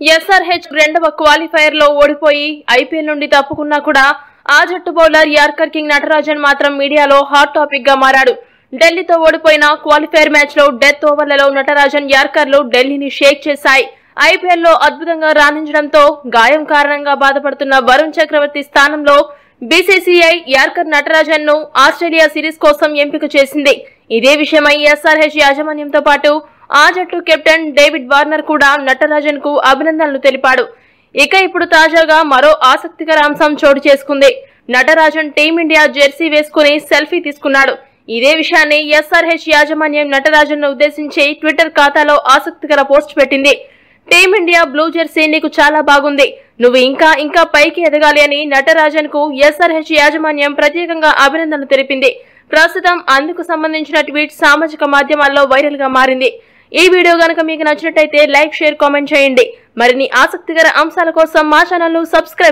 SRH రెండవ qualifier లో ఓడిపోయి ఐపీఎల్ నుండి తప్పుకున్నా కూడా ఆ జట్టు బౌలర్ యార్కర్ కింగ్ నటరాజన్ మాత్రం మీడియాలో హాట్ టాపిక్ గా మారాడు ఢిల్లీతో ఓడిపోయిన క్వాలిఫైయర్ మ్యాచ్ లో డెత్ ఓవర్లలో నటరాజన్ యార్కర్లు ఢిల్లీని షేక్ చేశాయి ఐపీఎల్ లో అద్భుతంగా రాణించడంతో గాయం కారణంగా బాధపడుతున్న వరుణ్ చక్రవర్తి స్థానంలో బీసీసీఐ యార్కర్ నటరాజన్ ను ఆస్ట్రేలియా సిరీస్ కోసం ఎంపిక చేసింది ఇదే విషయమై ఎస్ఆర్హెచ్ యాజమాన్యంతో పాటు ఆ జట్టు కెప్టెన్ డేవిడ్ వార్నర్ కూడా నటరాజన్ కు అభినందనలు తెలిపాడు ఇక ఇప్పుడు తాజాగా మరో ఆసక్తికర అంశం చోటు చేసుకుంది నటరాజన్ టీమిండియా జెర్సీ వేసుకుని సెల్ఫీ తీసుకున్నాడు ఇదే విషయాన్ని ఎస్ఆర్హెచ్ యాజమాన్యం నటరాజన్ ను ఉద్దేశించి ట్విట్టర్ ఖాతాలో ఆసక్తికర పోస్ట్ పెట్టింది టీమిండియా బ్లూ జెర్సీ నీకు చాలా బాగుంది నువ్వు ఇంకా ఇంకా పైకి ఎదగాలి అని నటరాజన్ కు ఎస్ఆర్హెచ్ యాజమాన్యం ప్రత్యేకంగా అభినందనలు తెలిపింది ప్రస్తుతం అందుకు సంబంధించిన ట్వీట్ సామాజిక మాధ్యమాల్లో వైరల్ గా మారింది ఈ వీడియో గనుక మీకు నచ్చినట్టయితే లైక్ షేర్ కామెంట్ చేయండి మరిన్ని ఆసక్తికర అంశాల కోసం మా ఛానల్ ను సబ్స్క్రైబ్